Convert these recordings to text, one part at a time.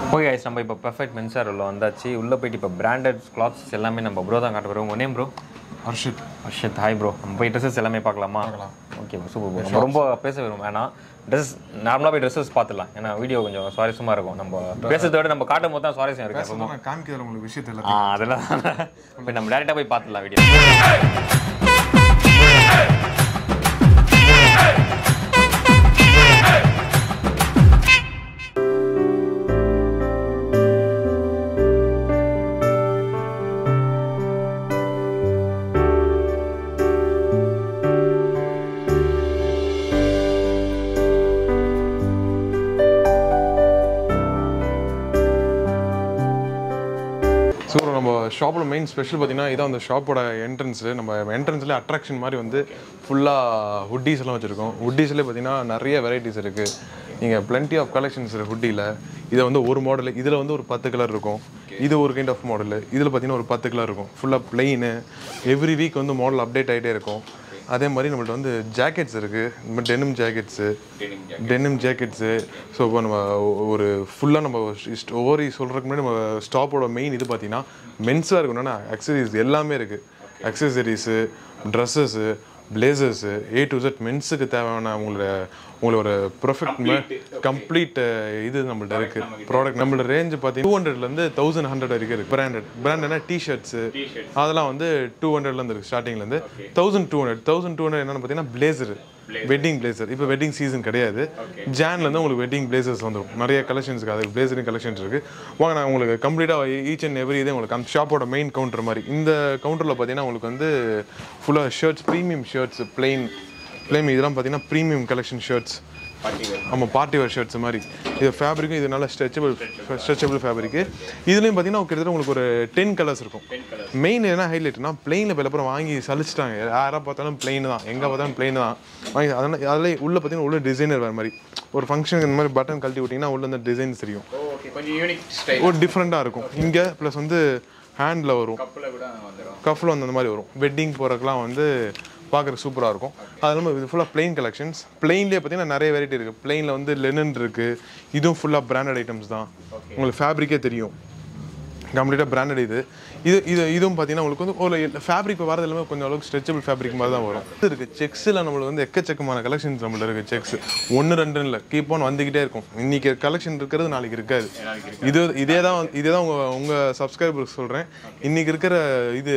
okay guys நம்ம இப்போ perfect மென்சார் உள்ள வந்தாச்சு உள்ளே போயிட்டு இப்போ பிராண்டட் கிளாத்ஸ் எல்லாமே நம்ம ப்ரோ தான் காட்ட போகிறோம் உங்கள் name bro Harshith Arshad hi bro நம்ம போய் ட்ரெஸ்ஸஸ் எல்லாமே பார்க்கலாமா ஓகே சூப்பர் ப்ரோ நம்ம ரொம்ப பேச விரும்பும் வேணாம் ட்ரெஸ் நார்மலாக போய் ட்ரெஸ்ஸஸ் பார்த்துலாம் ஏன்னா வீடியோ கொஞ்சம் சுவாரஸ்யமாக இருக்கும் நம்ம பேசுறத விட நம்ம காட்டும் போது தான் சுவாரஸ்யம் இருக்கு பேசலாம் நான் காமிக்கிறேன் உங்களுக்கு விஷயத்தை ஆ எல்லாம் அதெல்லாம் இப்போ நம்ம டேரெக்டாக போய் பார்த்துலாம் வீடியோ ஸோ நம்ம ஷாப்போட மெயின் ஸ்பெஷல் பார்த்தீங்கன்னா இதான் அந்த ஷாப்போட என்ட்ரன்ஸு நம்ம என்ட்ரன்ஸ்லேயே அட்ராக்ஷன் மாதிரி வந்து ஃபுல்லாக ஹுட்டீஸ் எல்லாம் வச்சுருக்கோம் ஹுட்டீஸ்லேயே பார்த்தீங்கன்னா நிறைய வெரைட்டிஸ் இருக்குது நீங்கள் plenty ஆஃப் கலெக்ஷன்ஸ் இருக்குது ஹுட்டியில் இதை வந்து ஒரு மாடல் இதில் வந்து ஒரு பத்து கலர் இருக்கும் இது ஒரு கைண்ட் ஆஃப் மாடல் இதில் பார்த்தீங்கன்னா ஒரு பத்து கலர் இருக்கும் ஃபுல்லாக பிளெயின் எவ்ரி வீக் வந்து மாடல் அப்டேட் ஆகிட்டே இருக்கும் அதே மாதிரி நம்மள்ட்ட வந்து ஜாக்கெட்ஸ் இருக்குது நம்ம denim jackets denim jackets so இப்போ நம்ம ஒரு ஃபுல்லாக நம்ம st- ஒவ்வொரு சொல்கிறதுக்கு முன்னாடி நம்ம ஸ்டாப்போட மெயின் இது பார்த்தீங்கன்னா மென்ஸாக இருக்கணும்னா அக்சசரிஸ் எல்லாமே இருக்குது accessories dresses blazers A to Z மென்ஸுக்கு தேவையான உங்களோட உங்களோட ப்ரொஃபெக்ட் கம்ப்ளீட் இது நம்மள்ட்ட இருக்குது ப்ராடக்ட் நம்மளோட ரேஞ்ச் பார்த்தீங்கன்னா டூ ஹண்ட்ரட்லேருந்து தௌசண்ட் ஹண்ட்ரட் வரைக்கும் இருக்குது பிராண்டட் பிராண்ட்னா டிஷர்ட்ஸு அதெல்லாம் வந்து டூ ஹண்ட்ரட்லேருந்து இருக்குது ஸ்டார்டிங்லேருந்து thousand two hundred thousand two hundred என்னென்னு பார்த்தீங்கன்னா பிளேசர் வெட்டிங் பிளேசர் இப்போ வெட்டிங் சீசன் கிடையாது ஜான்லேருந்து உங்களுக்கு வெட்டிங் பிளேசர்ஸ் வந்துடும் நிறைய கலெக்ஷன்ஸ் இருக்குது அதுக்கு பிளேசரிங் கலெக்ஷன்ஸ் இருக்குது வாங்க நான் உங்களுக்கு கம்ப்ளீட்டாக ஈச் அண்ட் எவ்ரி இதே உங்களுக்கு அந்த ஷாப்போட மெயின் கவுண்டர் மாதிரி இந்த கவுண்டரில் பார்த்தீங்கன்னா உங்களுக்கு வந்து ஃபுல்லாக shirts premium shirts plain plain இதெல்லாம் பார்த்தீங்கன்னா ப்ரீமியம் கலெக்ஷன் ஷர்ட்ஸ் ஆமாம் பார்ட்டி வேர் ஷர்ட்ஸ் மாதிரி இது ஃபேப்ரிக்கும் இது நல்ல ஸ்ட்ரெச்சபிள் ஸ்ட்ரெச்சபிள் ஃபேப்ரிக்கு இதுலேயும் பார்த்தீங்கன்னா கிட்டத்தட்ட உங்களுக்கு ஒரு டென் கலர்ஸ் இருக்கும் மெயின் என்ன ஹைலைட்னா பிளெயினில் இப்போ அப்புறம் வாங்கி சலிச்சிட்டாங்க யாராக பார்த்தாலும் பிளெயின் தான் எங்கே பார்த்தாலும் பிளெயின் தான் வாங்கி அதனால் அதில் உள்ள பார்த்தீங்கன்னா உள்ள டிசைனர் வேறு மாதிரி ஒரு ஃபங்க்ஷனுக்கு இந்த மாதிரி பட்டன் கழட்டி விட்டிங்கன்னா உள்ள இந்த டிசைன்ஸ் தெரியும் ஓகே கொஞ்சம் யூனிக் ஸ்டைல் ஒரு டிஃப்ரெண்ட்டாக இருக்கும் இங்கே ப்ளஸ் வந்து ஹேண்டில் வரும் கப்பில் கூட வந்துடும் கஃபில் வந்து அந்த மாதிரி வரும் வெட்டிங் போகிறதுக்குலாம் வந்து பார்க்குறதுக்கு சூப்பராக இருக்கும் அது இல்லாமல் இது ஃபுல்லாக பிளெயின் கலெக்ஷன்ஸ் பிளெயின்லேயே பார்த்தீங்கன்னா நிறைய வெரைட்டி இருக்குது பிளெயினில் வந்து லெனன் இருக்குது இதுவும் ஃபுல்லாக பிராண்டட் ஐட்டம்ஸ் தான் உங்களுக்கு ஃபேப்ரிக்கே தெரியும் கம்ப்ளீட்டாக பிராண்டட் இது இது இது இதுவும் பார்த்தீங்கன்னா உங்களுக்கு வந்து ஒரு ஃபேப்ரிக் வரது எல்லாமே கொஞ்சம் அளவுக்கு ஸ்ட்ரெச்சபிள் ஃபேப்ரிக் மாதிரி தான் வரும் இது இருக்குது செக்ஸில் நம்மளுக்கு வந்து எக்கச்சக்கமான கலெக்ஷன்ஸ் நம்மள்ட்ட இருக்குது செக்ஸ் ஒன்று ரெண்டு இல்லை கீப் ஆன் வந்துக்கிட்டே இருக்கும் இன்னைக்கு கலெக்ஷன் இருக்கிறது நாளைக்கு இருக்காது இது இதே தான் இதே தான் உங்கள் உங்கள் சப்ஸ்கிரைபருக்கு சொல்கிறேன் இன்னைக்கு இருக்கிற இது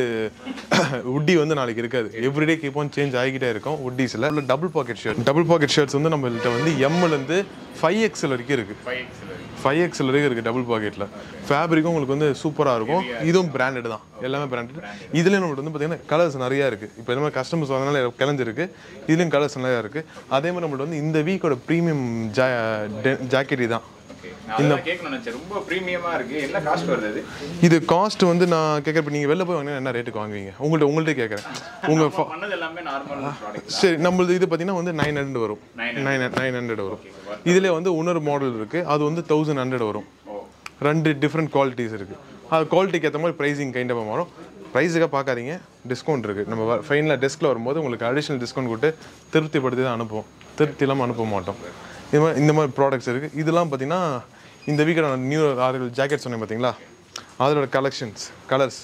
உட்டி வந்து நாளைக்கு இருக்காது எவ்ரிடே கீப் ஆன் சேஞ்ச் ஆகிக்கிட்டே இருக்கும் உட்டீஸில் double pocket shirt double pocket shirts வந்து நம்மள்ட்ட வந்து எம்லேருந்து ஃபைவ் எக்ஸல் வரைக்கும் இருக்குது ஃபைவ் எக்ஸல் ஃபைவ் எக்ஸல் வரைக்கும் இருக்குது டபுள் பாக்கெட்டில் ஃபேப்ரிக்கும் உங்களுக்கு வந்து சூப்பராக இருக்கும் இதுவும் பிராண்டட் தான் எல்லாமே பிராண்டட் இதுலேயும் நம்மளுக்கு வந்து பார்த்தீங்கன்னா கலர்ஸ் நிறையா இருக்குது இப்போ இந்த மாதிரி கஸ்டமர்ஸ் வந்தனால கிளஞ்சிருக்கு இதுலேயும் கலர்ஸ் நிறையா இருக்குது அதே மாதிரி நம்மள்ட்ட வந்து இந்த வீக்கோட ப்ரீமியம் ஜா ஜாக்கெட் தான் இந்த கேட்கணும் நினைச்சேன் ரொம்ப ப்ரீமியமா இருக்கு என்ன காஸ்ட் வருது அது இது காஸ்ட் வந்து நான் கேட்குறப்ப நீங்கள் வெளில போய் வாங்கினா என்ன ரேட்டுக்கு வாங்குவீங்க உங்கள்ட்ட உங்கள்கிட்ட கேட்குறேன் உங்கள் நம்ம பண்ணது எல்லாமே நார்மல் ப்ராடக்ட் சரி நம்மளது இது பார்த்தீங்கன்னா வந்து நைன் ஹண்ட்ரட் வரும் நைன் நைன் ஹண்ட்ரட் வரும் இதில் வந்து இன்னொரு மாடல் இருக்குது அது வந்து தௌசண்ட் ஹண்ட்ரட் வரும் ரெண்டு டிஃப்ரெண்ட் குவாலிட்டிஸ் இருக்குது அது குவாலிட்டிக்கு ஏற்ற மாதிரி ப்ரைஸிங் கைண்ட் ஆஃப் மாறும் ப்ரைஸுக்காக பார்க்காதீங்க டிஸ்கவுண்ட் இருக்குது நம்ம ஃபைனலாக டெஸ்கில் வரும்போது உங்களுக்கு அடிஷ்னல் டிஸ்கவுண்ட் கொடுத்து திருப்திப்படுத்தி தான் அனுப்புவோம் திருப்தி இல்லாமல் அனுப்ப மாட்டோம் இது மாதிரி இந்த மாதிரி ப்ராடக்ட்ஸ் இருக்குது இதெல்லாம் பார்த்தீங்கன்னா இந்த வீக்கோட நியூ ஆறு ஜாக்கெட் சொன்னேன் பார்த்தீங்களா அதோட கலெக்ஷன்ஸ் கலர்ஸ்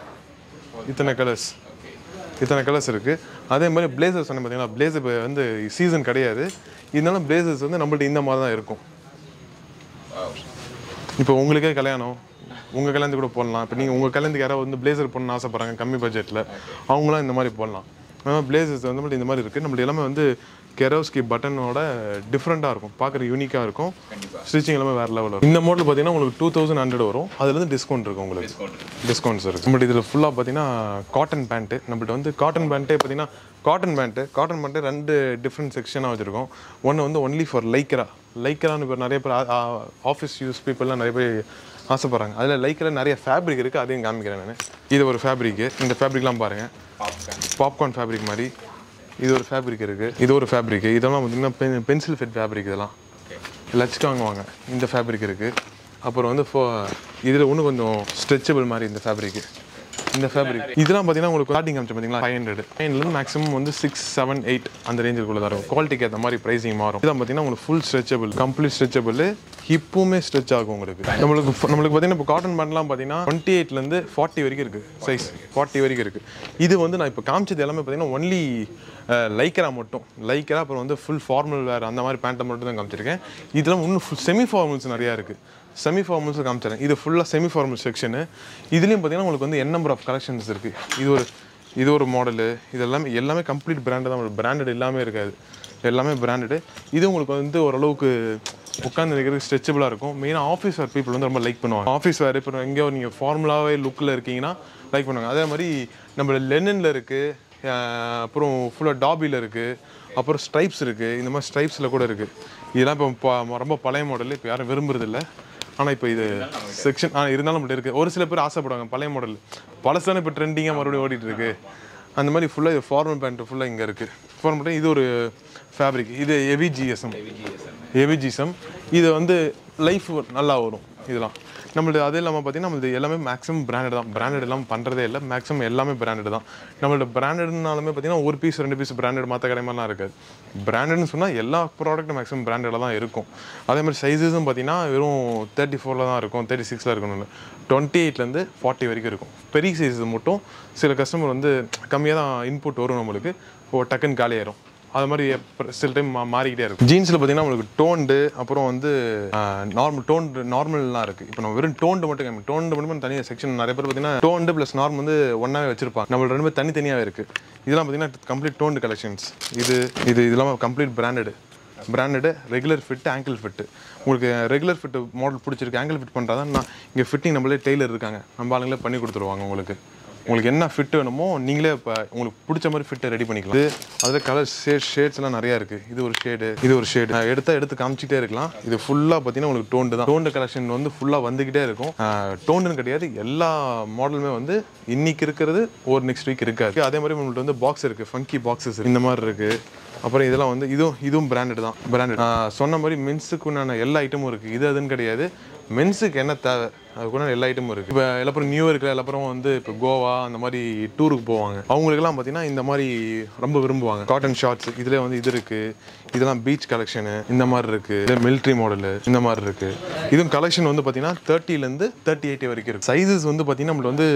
இத்தனை கலர்ஸ் இத்தனை கலர்ஸ் இருக்குது அதே மாதிரி பிளேசர்ஸ் சொன்னேன் பார்த்தீங்களா பிளேசர் இப்போ வந்து சீசன் கிடையாது இருந்தாலும் பிளேசர்ஸ் வந்து நம்மள்ட்ட இந்த மாதிரி தான் இருக்கும் இப்போ உங்களுக்கே கல்யாணம் உங்கள் கல்யாணத்துக்கு கூட போடலாம் இப்போ நீங்கள் உங்கள் கல்யாணத்துக்கு யாராவது வந்து பிளேசர் போடணும்னு ஆசைப்பட்றாங்க கம்மி பட்ஜெட்டில் அவங்களாம் இந்த மாதிரி போடலாம் பிளேசர்ஸ் வந்து நம்மள்ட்ட இந்த மாதிரி இருக்குது நம்மள்ட்ட எல்லாமே வந்து கெரோஸ்கி பட்டனோட டிஃப்ரெண்ட்டாக இருக்கும் பார்க்குற யூனிக்காக இருக்கும் ஸ்டிச்சிங் எல்லாமே வேறு லெவலில் இருக்கும் இந்த மாடல் பார்த்தீங்கன்னா உங்களுக்கு டூ தௌசண்ட் ஹண்ட்ரட் வரும் அதுலேருந்து டிஸ்கவுண்ட் இருக்கும் உங்களுக்கு டிஸ்கவுண்ட்ஸ் இருக்குது நம்மள்ட்ட இதில் ஃபுல்லாக பார்த்தீங்கன்னா காட்டன் பேண்ட்டு நம்மள்ட்ட வந்து காட்டன் பேண்ட்டே பார்த்தீங்கன்னா காட்டன் பேண்ட்டு காட்டன் பேண்ட்டு ரெண்டு டிஃப்ரெண்ட் செக்ஷனாக வச்சுருக்கோம் ஒன்று வந்து ஒன்லி ஃபார் லைக்ரா லைக்ரான்னு இப்போ நிறைய பேர் ஆஃபீஸ் யூஸ் பீப்புளெலாம் நிறைய பேர் ஆசைப்பட்றாங்க அதில் லைக்கில் நிறைய ஃபேப்ரிக் இருக்குது அதையும் காமிக்கிறேன் நான் இது ஒரு ஃபேப்ரிக்கு இந்த ஃபேப்ரிக்லாம் பாருங்கள் பாப்கார்ன் ஃபேப்ரிக் மாதிரி இது ஒரு ஃபேப்ரிக் இருக்குது இது ஒரு ஃபேப்ரிக் இதெல்லாம் பார்த்தீங்கன்னா பென் பென்சில் ஃபிட் ஃபேப்ரிக் இதெல்லாம் லச்சுக்கு வாங்குவாங்க இந்த ஃபேப்ரிக் இருக்குது அப்புறம் வந்து ஃபோ இதில் இன்னும் கொஞ்சம் ஸ்ட்ரெச்சபிள் மாதிரி இந்த ஃபேப்ரிக்கு இந்த ஃபேப்ரிக் இதெல்லாம் பார்த்தீங்கன்னா உங்களுக்கு ஸ்டார்டிங் காமிச்சு பார்த்தீங்களா ஃபைவ் ஹண்ட்ரட் ஃபைவ்லேருந்து மேக்ஸிமம் வந்து சிக்ஸ் செவன் எயிட் அந்த ரேஞ்சுக்குள்ள தான் இருக்கும் குவாலிட்டிக்கு ஏற்ற மாதிரி ப்ரைஸிங் மாறும் இதான் பார்த்தீங்கன்னா உங்களுக்கு ஃபுல் ஸ்ட்ரெச்சபிள் கம்ப்ளீட் ஸ்ட்ரெச்சபிள் ஹிப்புமே ஸ்ட்ரெச் ஆகும் உங்களுக்கு நம்மளுக்கு நம்மளுக்கு பார்த்தீங்கன்னா இப்போ காட்டன் பேண்ட்லாம் பார்த்தீங்கன்னா டுவெண்ட்டி எயிட்லேருந்து ஃபார்ட்டி வரைக்கும் இருக்குது சைஸ் ஃபார்ட்டி வரைக்கும் இருக்குது இது வந்து நான் இப்போ காமிச்சது எல்லாமே பார்த்தீங்கன்னா ஒன்லி லைக்கரா மட்டும் லைக்கரா அப்புறம் வந்து ஃபுல் ஃபார்மல் வேர் அந்த மாதிரி பேண்ட்டை மட்டும் தான் காமிச்சிருக்கேன் இதெல்லாம் இன்னும் ஃபுல் செமி ஃபார்மல்ஸ் நிறையா இருக்குது செமி ஃபார்மல்ஸ் காமிச்சிடறேன் இது ஃபுல்லாக செமி ஃபார்மல் செக்ஷனு இதுலேயும் பார்த்தீங்கன்னா உங்களுக்கு வந்து என் நம்பர் ஆஃப் கலெக்ஷன்ஸ் இருக்குது இது ஒரு இது ஒரு மாடலு இது எல்லாமே எல்லாமே கம்ப்ளீட் பிராண்டு தான் பிராண்டட் எல்லாமே இருக்காது எல்லாமே பிராண்டடு இது உங்களுக்கு வந்து ஓரளவுக்கு உட்காந்து நிற்கிறது ஸ்ட்ரெச்சபிளாக இருக்கும் மெயினாக ஆஃபீஸ் வேர் பீப்புள் வந்து ரொம்ப லைக் பண்ணுவாங்க ஆஃபீஸ் வேர் இப்போ எங்கேயோ நீங்கள் ஃபார்முலாவே லுக்கில் இருக்கீங்கன்னா லைக் பண்ணுவாங்க அதே மாதிரி நம்ம லெனனில் இருக்குது அப்புறம் ஃபுல்லாக டாபியில் இருக்குது அப்புறம் ஸ்ட்ரைப்ஸ் இருக்குது இந்த மாதிரி ஸ்ட்ரைப்ஸில் கூட இருக்குது இதெல்லாம் இப்போ ப- ரொம்ப பழைய மாடல் இப்போ யாரும் விரும்புறதில்ல ஆனால் இப்போ இது செக்ஷன் ஆ இருந்தாலும் நம்மள்ட்ட இருக்குது ஒரு சில பேர் ஆசைப்படுவாங்க பழைய மாடல் பழசு தானே இப்போ ட்ரெண்டிங்காக மறுபடியும் ஓடிட்டு இருக்கு அந்த மாதிரி ஃபுல்லாக இது ஃபார்மல் பேண்ட் ஃபுல்லாக இங்கே இருக்குது ஃபார்மல் பேண்ட் இது ஒரு ஃபேப்ரிக் இது எவி ஜிஎஸ்எம் எவி ஜிஎஸ்எம் இது வந்து லைஃப் நல்லா வரும் இதெல்லாம் நம்மளது அது இல்லாமல் பார்த்தீங்கன்னா நம்மளது எல்லாமே மேக்ஸிமம் பிராண்டட் தான் பிராண்டட் இல்லாமல் பண்ணுறதே இல்லை மேக்ஸிமம் எல்லாமே பிராண்டட் தான் நம்மளோட பிராண்டட்னாலுமே பார்த்தீங்கன்னா ஒரு பீஸ் ரெண்டு பீஸ் பிராண்டட் மற்ற கடை மாதிரிலாம் இருக்காது பிராண்டட்னு சொன்னால் எல்லா ப்ராடக்ட்டும் மேக்ஸிமம் பிராண்டடில் தான் இருக்கும் அதே மாதிரி சைஸஸும் பார்த்தீங்கன்னா வெறும் தேர்ட்டி ஃபோரில் தான் இருக்கும் தேர்ட்டி சிக்ஸில் இருக்கணும் டுவெண்ட்டி எயிட்லேருந்து ஃபார்ட்டி வரைக்கும் இருக்கும் பெரிய சைஸஸ் மட்டும் சில கஸ்டமர் வந்து கம்மியாக தான் இன்புட் வரும் நம்மளுக்கு ஓ டக்குன்னு காலியாயிரும் அது மாதிரி எப்ப- சில டைம் மா மாறிக்கிட்டே இருக்கும் ஜீன்ஸில் பார்த்தீங்கன்னா உங்களுக்கு டோண்டு அப்புறம் வந்து நார்மல் டோண்டு நார்மல்லாம் இருக்குது இப்போ நம்ம வெறும் டோண்டு மட்டும் காமி டோண்டு மட்டும் தனியாக செக்ஷன் நிறைய பேர் பார்த்தீங்கன்னா டோண்டு ப்ளஸ் நார்மல் வந்து ஒன்றாவே வச்சிருப்பாங்க நம்ம ரெண்டு பேர் தனித்தனியாகவே இருக்குது இதெல்லாம் பார்த்தீங்கன்னா கம்ப்ளீட் டோண்டு கலெக்ஷன்ஸ் இது இது இதெல்லாம் complete branded branded regular fit ankle fit உங்களுக்கு ரெகுலர் ஃபிட் மாடல் பிடிச்சிருக்கு ஆங்கிள் ஃபிட் பண்ணுறதா நான் இங்கே ஃபிட்டிங் நம்மளே டெய்லர் இருக்காங்க நம்ம ஆளுங்களே பண்ணி கொடுத்துருவாங்க உங்களுக்கு உங்களுக்கு என்ன ஃபிட் வேணுமோ நீங்களே இப்போ உங்களுக்கு பிடிச்ச மாதிரி ஃபிட்டை ரெடி பண்ணிக்கலாம் இது அதில் கலர் ஷேட் ஷேட்ஸ்லாம் நிறையா இருக்குது இது ஒரு ஷேடு இது ஒரு ஷேடு எடுத்தா எடுத்து காமிச்சிட்டே இருக்கலாம் இது ஃபுல்லாக பார்த்தீங்கன்னா உங்களுக்கு டோண்டு தான் டோண்டு கலெக்ஷன் வந்து ஃபுல்லாக வந்துக்கிட்டே இருக்கும் டோண்டுன்னு கிடையாது எல்லா மாடலுமே வந்து இன்னைக்கு இருக்கிறது ஒரு நெக்ஸ்ட் வீக் இருக்காது அதே மாதிரி உங்கள்ட்ட வந்து பாக்ஸ் இருக்குது ஃபங்கி பாக்ஸஸ் இந்த மாதிரி இருக்குது அப்புறம் இதெல்லாம் வந்து இதுவும் இதுவும் பிராண்டட் தான் பிராண்டட் சொன்ன மாதிரி மென்ஸுக்கு உண்டான எல்லா ஐட்டமும் இருக்குது இது அதுன்னு கிடையாது மென்ஸுக்கு என்ன தேவை அதுக்குள்ள எல்லா ஐட்டமும் இருக்குது இப்போ எல்லாப்புறம் நியூ இயர்க்கில் எல்லாப்புறம் வந்து இப்போ கோவா அந்த மாதிரி டூருக்கு போவாங்க அவங்களுக்குலாம் பார்த்தீங்கன்னா இந்த மாதிரி ரொம்ப விரும்புவாங்க காட்டன் ஷார்ட்ஸ் இதில் வந்து இது இருக்குது இதெல்லாம் பீச் கலெக்ஷனு இந்த மாதிரி இருக்குது இது மிலிட்ரி மாடலு இந்த மாதிரி இருக்குது இதுவும் கலெக்ஷன் வந்து பார்த்தீங்கன்னா தேர்ட்டிலேருந்து தேர்ட்டி எயிட்டி வரைக்கும் இருக்குது சைஸஸ் வந்து பார்த்தீங்கன்னா நம்மளுக்கு வந்து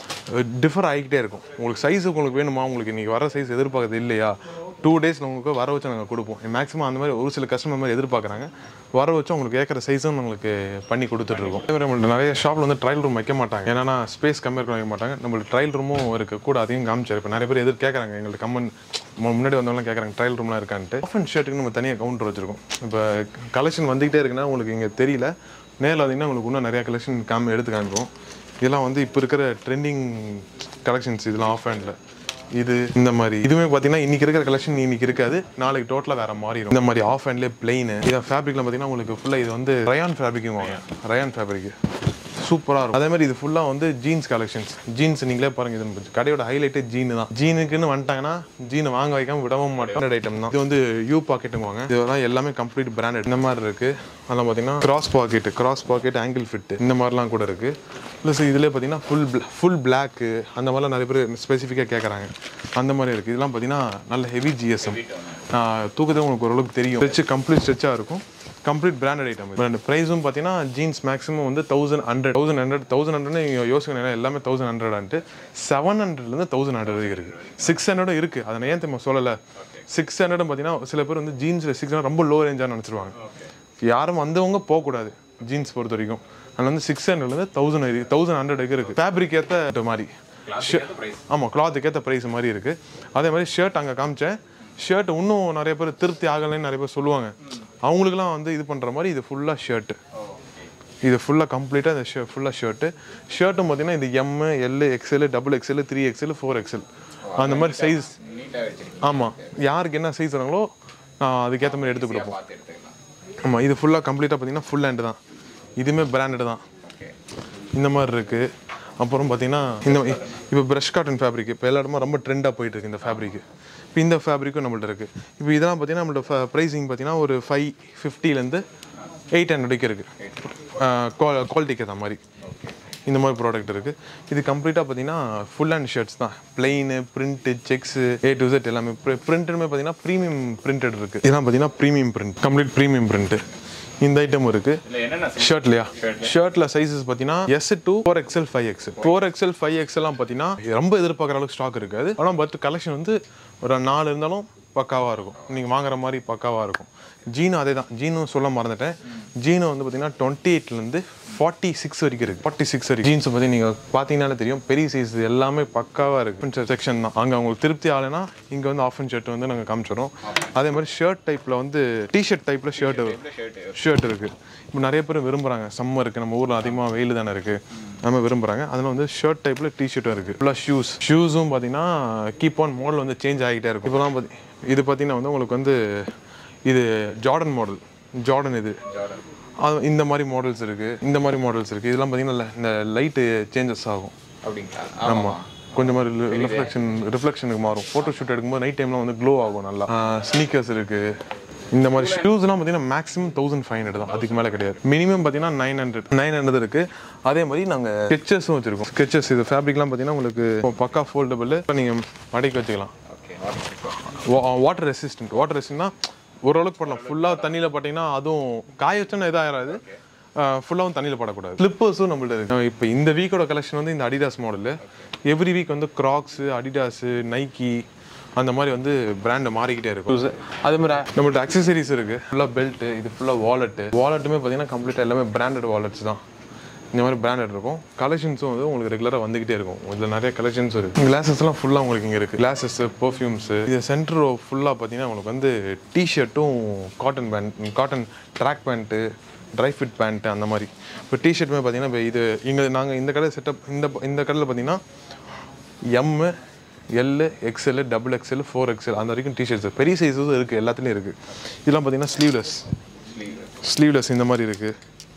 டிஃபர் ஆகிக்கிட்டே இருக்கும் உங்களுக்கு சைஸ் உங்களுக்கு வேணுமா உங்களுக்கு இன்றைக்கி வர சைஸ் எதிர்பார்க்கறது இல்லையா டூ டேஸில் உங்களுக்கு வர வச்சு நாங்கள் கொடுப்போம் மேக்ஸிமம் அந்த மாதிரி ஒரு சில கஸ்டமர் மாதிரி எதிர்பார்க்குறாங்க வர வச்சு உங்களுக்கு கேட்குற சைஸும் உங்களுக்கு பண்ணி கொடுத்துட்ருக்கோம் அதே மாதிரி நம்மள்ட்ட நிறைய ஷாப்பில் வந்து ட்ரையல் ரூம் வைக்க மாட்டாங்க ஏன்னா ஸ்பேஸ் கம்மியாக இருக்க வைக்க மாட்டாங்க நம்மளுக்கு ட்ரையல் ரூமும் இருக்குது கூட அதையும் காமிச்சார் இப்போ நிறைய பேர் எதிர் கேட்குறாங்க எங்களுக்கு கம்மன் முன்னாடி வந்தவங்களாம் கேட்குறாங்க ட்ரையல் ரூம்லாம் இருக்கான்ட்டு ஆஃப் அண்ட் ஷர்ட்டுக்கு நம்ம தனியாக கவுண்டர் வச்சிருக்கோம் இப்போ கலெக்ஷன் வந்துகிட்டே இருக்குன்னா உங்களுக்கு இங்கே தெரியல நேரில் வந்தீங்கன்னா உங்களுக்கு இன்னும் நிறைய கலெக்ஷன் காமி எடுத்து காமிப்போம் இதெல்லாம் வந்து இப்போ இருக்கிற ட்ரெண்டிங் கலெக்ஷன்ஸ் இதெல்லாம் ஆஃப் ஹேண்டில் இது இந்த மாதிரி இதுவுமே பார்த்தீங்கன்னா இன்னைக்கு இருக்கிற கலெக்ஷன் இன்னைக்கு இருக்காது நாளைக்கு டோட்டலாக வேற மாறிடும் இந்த மாதிரி ஆஃப் ஹேண்ட்லேயே பிளெயின் இதை ஃபேப்ரிக்ல பார்த்தீங்கன்னா உங்களுக்கு ஃபுல்லாக இது வந்து ரயான் ஃபேப்ரிக்கும் வாங்க ரயான் ஃபேப்ரிக் சூப்பராக இருக்கும் அதே மாதிரி இது ஃபுல்லாக வந்து ஜீன்ஸ் கலெக்ஷன்ஸ் ஜீன்ஸ் நீங்களே பாருங்க இது நம்ம கடையோட ஹைலைட்டே ஜீன் தான் ஜீனுக்குன்னு வந்துட்டாங்கன்னா ஜீனை வாங்க வைக்காம விடவும் மாட்டோம் ஐட்டம் தான் இது வந்து யூ பாக்கெட்டுங்குவாங்க இதெல்லாம் எல்லாமே கம்ப்ளீட் பிராண்டட் இந்த மாதிரி இருக்கு அதெல்லாம் பார்த்தீங்கன்னா cross pocket cross pocket ankle fit இந்த மாதிரிலாம் கூட இருக்கு ப்ளஸ் இதில் பார்த்தீங்கன்னா ஃபுல் ஃபுல் பிளாக்கு அந்த மாதிரிலாம் நிறைய பேர் ஸ்பெசிஃபிக்காக கேட்குறாங்க அந்த மாதிரி இருக்குது இதெல்லாம் பார்த்தீங்கன்னா நல்ல ஹெவி ஜிஎஸ்எம் தூக்கத்தை உங்களுக்கு ஓரளவுக்கு தெரியும் ஸ்ட்ரெச் கம்ப்ளீட் ஸ்ட்ரெச்சாக இருக்கும் கம்ப்ளீட் பிராண்டட் ஐட்டம் பிராண்ட் ப்ரைஸும் பார்த்தீங்கன்னா ஜீன்ஸ் மேக்ஸிமம் வந்து thousand hundred thousand hundred thousand ஹண்ட்ரட்னு யோசிக்கணும் எல்லாமே தௌசண்ட் ஹண்ட்ரட்ன்ட்டு செவன் ஹண்ட்ரட்லேருந்து தௌசண்ட் ஹண்ட்ரட் வரைக்கும் இருக்குது சிக்ஸ் ஹண்ட்ரடும் இருக்குது அதை நான் ஏன் தெரியுமா சொல்லலை சிக்ஸ் ஹண்ட்ரடும் பார்த்தீங்கன்னா சில பேர் வந்து ஜீன்ஸில் சிக்ஸ் ஹண்ட்ரட் ரொம்ப லோ ரேஞ்சாக நினச்சிருவாங்க யாரும் வந்தவங்க போகக்கூடாது ஜீன்ஸ் பொறுத்த வரைக்கும் அதில் வந்து சிக்ஸ் ஹண்ட்ரட்லேருந்து தௌசண்ட் தௌசண்ட் ஹண்ட்ரட் இருக்குது ஃபேப்ரிக் ஏற்ற மாதிரி ஆமாம் கிளாத்துக்கு ஏற்ற ப்ரைஸ் மாதிரி இருக்குது அதே மாதிரி ஷர்ட் அங்கே காமிச்சேன் ஷர்ட் இன்னும் நிறைய பேர் திருப்தி ஆகலைன்னு நிறைய பேர் சொல்லுவாங்க அவங்களுக்குலாம் வந்து இது பண்ணுற மாதிரி இது ஃபுல்லாக ஷர்ட்டு இது ஃபுல்லாக கம்ப்ளீட்டாக இந்த ஷர்ட் ஃபுல்லாக ஷர்ட்டு ஷர்ட்டும் பார்த்தீங்கன்னா இது M L XL double XL three XL four XL அந்த மாதிரி சைஸ் நீட்டாக வச்சிருக்கீங்க ஆமாம் யாருக்கு என்ன சைஸ் வேணுங்களோ நான் அதுக்கேற்ற மாதிரி எடுத்து கொடுப்போம் பார்த்து எடுத்துக்கலாம் ஆமாம் இது ஃபுல்லாக கம்ப்ளீட்டாக பார்த்தீங்கன்னா ஃபுல் ஹேண்டு தான் இதுவுமே பிராண்டட் தான் ஓகே இந்த மாதிரி இருக்குது அப்புறம் பார்த்தீங்கன்னா இந்த இப்போ ப்ரஷ் காட்டன் ஃபேப்ரிக் இப்போ எல்லா இடமும் ரொம்ப ட்ரெண்டாக போயிட்டு இருக்கு இந்த ஃபேப்ரிக் இப்போ இந்த ஃபேப்ரிக்கும் நம்மள்ட்ட இருக்குது இப்போ இதெல்லாம் பார்த்தீங்கன்னா நம்மள்ட்ட ப்ரைஸிங் பார்த்தீங்கன்னா ஒரு ஃபைவ் ஃபிஃப்டிலேருந்து எயிட் ஹண்ட்ரட் வரைக்கும் இருக்குது குவாலிட்டிக்கு ஏற்ற மாதிரி இந்த மாதிரி ப்ராடக்ட் இருக்குது இது கம்ப்ளீட்டாக பார்த்தீங்கன்னா ஃபுல் ஹேண்ட் ஷர்ட்ஸ் தான் plain print checks A to Z எல்லாமே பிரிண்ட்டுமே பார்த்தீங்கன்னா ப்ரீமியம் பிரிண்டட் இருக்குது இதெல்லாம் பார்த்தீங்கன்னா premium print complete premium print இந்த ஐட்டம் இருக்கு இல்ல என்னென்ன ஷர்ட்லையா ஷர்ட்ல சைஸஸ் பார்த்தீங்கன்னா S to four XL five X four XL five எக்ஸ்எல்லாம் பார்த்தீங்கன்னா ரொம்ப எதிர்பார்க்குற அளவுக்கு ஸ்டாக் இருக்காது ஆனால் பட் கலெக்ஷன் வந்து ஒரு நாலு இருந்தாலும் பக்காவாக இருக்கும் நீங்கள் வாங்குற மாதிரி பக்காவாக இருக்கும் ஜீனும் அதே தான் ஜீனும் சொல்ல மறந்துட்டேன் ஜீனும் வந்து பார்த்தீங்கன்னா டுவெண்ட்டி எயிட்லேருந்து ஃபார்ட்டி சிக்ஸ் வரைக்கும் இருக்குது ஃபார்ட்டி சிக்ஸ் வரைக்கும் ஜீன்ஸ் பற்றி நீங்கள் பார்த்தீங்கன்னாலே தெரியும் பெரிய சைஸ் எல்லாமே பக்காவாக இருக்குது செக்ஷன் தான் அங்கே உங்களுக்கு திருப்தி ஆகலைன்னா இங்கே வந்து ஆஃப் அண்ட் ஷர்ட் வந்து நாங்கள் காமிச்சிடுறோம் அதே மாதிரி ஷர்ட் டைப்பில் வந்து டிஷர்ட் டைப்பில் ஷர்ட் ஷர்ட் இருக்குது இப்போ நிறைய பேர் விரும்புகிறாங்க சம்மருக்கு நம்ம ஊரில் அதிகமாக வெயில் தானே இருக்குது நம்ம விரும்புகிறாங்க அதில் வந்து ஷர்ட் டைப்பில் டிஷர்ட்டும் இருக்குது ஃபுல்லாக ஷூஸ் ஷூஸும் பார்த்தீங்கன்னா கீப் ஆன் மாடல் வந்து சேஞ்ச் ஆகிட்டே இருக்கும் இப்போலாம் பார்த்தி இது பார்த்தீங்கன்னா வந்து உங்களுக்கு வந்து இது ஜார்டன் மாடல் ஜார்டன் இது அது இந்த மாதிரி மாடல்ஸ் இருக்குது இந்த மாதிரி மாடல்ஸ் இருக்குது இதெல்லாம் பார்த்தீங்கன்னா இந்த லைட்டு சேஞ்சஸ் ஆகும் அப்படிங்களா ஆமாம் கொஞ்சம் மாதிரி ரிஃப்ளெக்ஷன் ரிஃப்ளெக்ஷனுக்கு மாறும் ஃபோட்டோ ஷூட் எடுக்கும்போது நைட் டைமில் வந்து க்ளோ ஆகும் நல்லா ஸ்னீக்கர்ஸ் இருக்குது இந்த மாதிரி ஷூஸ்லாம் பார்த்தீங்கன்னா மேக்ஸிமம் தௌசண்ட் ஃபைவ் ஹண்ட்ரட் தான் அதுக்கு மேலே கிடையாது மினிமம் பார்த்தீங்கன்னா நைன் ஹண்ட்ரட் நைன் ஹண்ட்ரட் இருக்குது அதே மாதிரி நாங்கள் ஸ்கெச்சஸும் வச்சுருக்கோம் ஸ்கெச்சஸ் இது ஃபேப்ரிக்லாம் பார்த்தீங்கன்னா உங்களுக்கு பக்கா ஃபோல்டபுள் நீங்கள் மடக்கி வச்சுக்கலாம் ஓகே வாட்டர் ரெசிஸ்டன்ட் வாட்டர் ரெசிஸ்டன்ட்னா ஓரளவுக்கு போடலாம் ஃபுல்லாக தண்ணியில் போட்டிங்கன்னா அதுவும் காய வச்சோன்னா இதாகிடாது ஃபுல்லாகவும் தண்ணியில் படக்கூடாது ஸ்லிப்பர்ஸும் நம்மள்ட்ட இருக்கு இப்போ இந்த வீக்கோட கலெக்ஷன் வந்து இந்த அடிடாஸ் மாடலு எவ்ரி வீக் வந்து கிராக்ஸு அடிடாஸு நைக்கி அந்த மாதிரி வந்து பிராண்ட் மாறிக்கிட்டே இருக்கும் அதே மாதிரி நம்மள்ட்ட அக்சசரிஸ் இருக்குது ஃபுல்லாக பெல்ட்டு இது ஃபுல்லாக வாலெட்டு வாலெட்டுமே பார்த்தீங்கன்னா கம்ப்ளீட்டாக எல்லாமே பிராண்டட் வாலெட்ஸ் தான் இந்த மாதிரி பிராண்டட் இருக்கும் கலெக்ஷன்ஸும் வந்து உங்களுக்கு ரெகுலராக வந்துகிட்டே இருக்கும் இதில் நிறைய கலெக்ஷன்ஸ் இருக்குது கிளாஸஸ்லாம் ஃபுல்லாக உங்களுக்கு இங்கே இருக்குது கிளாஸஸ் பர்ஃப்யூம்ஸு இது சென்டர் ஃபுல்லாக பார்த்தீங்கன்னா உங்களுக்கு வந்து டிஷர்ட்டும் cotton pant cotton track pant dry fit pant அந்த மாதிரி இப்போ டிஷர்ட்டுமே பார்த்தீங்கன்னா இப்போ இது இங்கே நாங்கள் இந்த கடை செட்டப் இந்த இந்த கடையில் பார்த்தீங்கன்னா M L XL double XL four XL அந்த வரைக்கும் டிஷர்ட்ஸ் பெரிய சைஸஸும் இருக்குது எல்லாத்துலேயும் இருக்குது இதெல்லாம் பார்த்தீங்கன்னா ஸ்லீவ்லெஸ் ஸ்லீவ்லெஸ் இந்த மாதிரி இருக்குது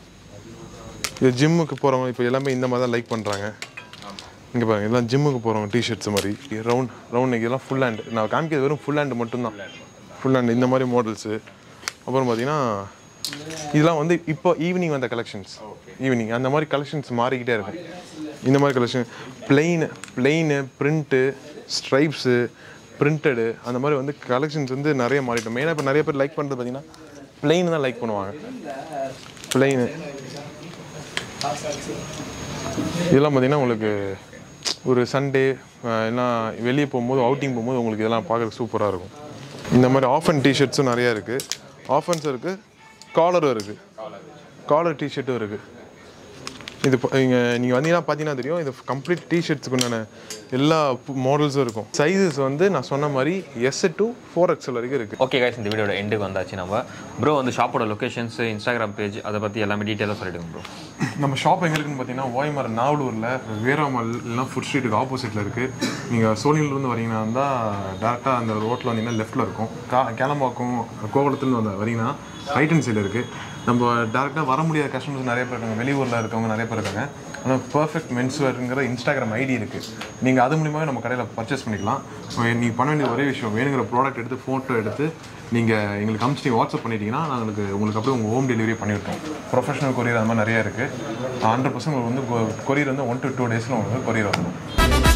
இது ஜிம்முக்கு போகிறவங்க இப்போ எல்லாமே இந்த மாதிரி தான் லைக் பண்ணுறாங்க இங்கே பாருங்க இதெல்லாம் ஜிம்முக்கு போகிறவங்க டிஷர்ட்ஸ் மாதிரி ரவுண்ட் ரவுண்ட் நெக் இதெல்லாம் ஃபுல் ஹேண்ட் நான் காமிக்கிறது வெறும் ஃபுல் ஹேண்ட் மட்டும்தான் ஃபுல் ஹேண்ட் இந்த மாதிரி மாடல்ஸு அப்புறம் பார்த்தீங்கன்னா இதெல்லாம் வந்து இப்போ ஈவினிங் வந்த கலெக்ஷன்ஸ் ஈவினிங் அந்த மாதிரி கலெக்ஷன்ஸ் மாறிக்கிட்டே இருக்கும் இந்த மாதிரி collection plain plain print stripes printed அந்த மாதிரி வந்து கலெக்ஷன்ஸ் வந்து நிறைய மாறிட்டோம் மெயினாக இப்போ நிறைய பேர் லைக் பண்ணுறது பார்த்தீங்கன்னா பிளெயின் தான் லைக் பண்ணுவாங்க பிளெயின் இதெல்லாம் பார்த்தீங்கன்னா உங்களுக்கு ஒரு சண்டே இல்லைனா வெளியே போகும்போது அவுட்டிங் போகும்போது உங்களுக்கு இதெல்லாம் பார்க்குறதுக்கு சூப்பராக இருக்கும் இந்த மாதிரி ஆஃப் அண்ட் டிஷர்ட்ஸும் நிறையா இருக்குது ஆஃப் அண்ட்ஸும் இருக்குது காலரும் இருக்குது காலர் டிஷர்ட்டும் இருக்குது இது இங்கே நீங்கள் வந்தீங்கன்னா பார்த்தீங்கன்னா தெரியும் இது கம்ப்ளீட் டிஷர்ட்ஸுக்கு உண்டான எல்லா மாடல்ஸும் இருக்கும் சைஸஸ் வந்து நான் சொன்ன மாதிரி எஸ் டு ஃபோர் எக்ஸல் வரைக்கும் இருக்குது ஓகே guys இந்த வீடியோட எண்டுக்கு வந்தாச்சு நம்ம ப்ரோ வந்து ஷாப்போட லொகேஷன்ஸ் இன்ஸ்டாகிராம் பேஜ் அதை பற்றி எல்லாமே டீட்டெயிலாக சொல்லிடுங்க ப்ரோ நம்ம ஷாப் எங்கே இருக்குன்னு பார்த்தீங்கன்னா ஓய்மர் நாவலூரில் வேறாமல் இல்லைனா ஃபுட் ஸ்ட்ரீட்டுக்கு ஆப்போசிட்டில் இருக்குது நீங்கள் சோழியிலேருந்து வரீங்கன்னா இருந்தால் டேரெக்டாக அந்த ரோட்டில் வந்தீங்கன்னா லெஃப்ட்டில் இருக்கும் கா கேளம்பாக்கம் கோவளத்துலேருந்து வந்த வரீங்கன்னா ரைட் ஹேண்ட் சைடில் இருக்குது நம்ம டேரெக்டாக வர முடியாத கஸ்டமர்ஸ் நிறைய பேர் இருக்காங்க வெளியூரில் இருக்கவங்க நிறைய பேர் இருக்காங்க ஆனால் பர்ஃபெக்ட் மென்ஸ்வேருங்கிற இன்ஸ்டாகிராம் ஐடி இருக்குது நீங்கள் அது மூலியமாகவே நம்ம கடையில் பர்ச்சேஸ் பண்ணிக்கலாம் நீங்கள் பண்ண வேண்டிய ஒரே விஷயம் வேணுங்கிற ப்ராடக்ட் எடுத்து ஃபோட்டோ எடுத்து நீங்கள் எங்களுக்கு அமுச்சு வாட்ஸ்அப் பண்ணிட்டீங்கன்னா நாங்களுக்கு உங்களுக்கு அப்படியே உங்கள் ஹோம் டெலிவரி பண்ணிவிட்டோம் ப்ரொஃபஷனல் கொரியர் அந்த மாதிரி நிறைய இருக்குது ஹண்ட்ரட் பர்சன்ட் உங்களுக்கு வந்து கொரியர் வந்து ஒன் டு டூ டேஸில் உங்களுக்கு கொரியர் வந்துடும்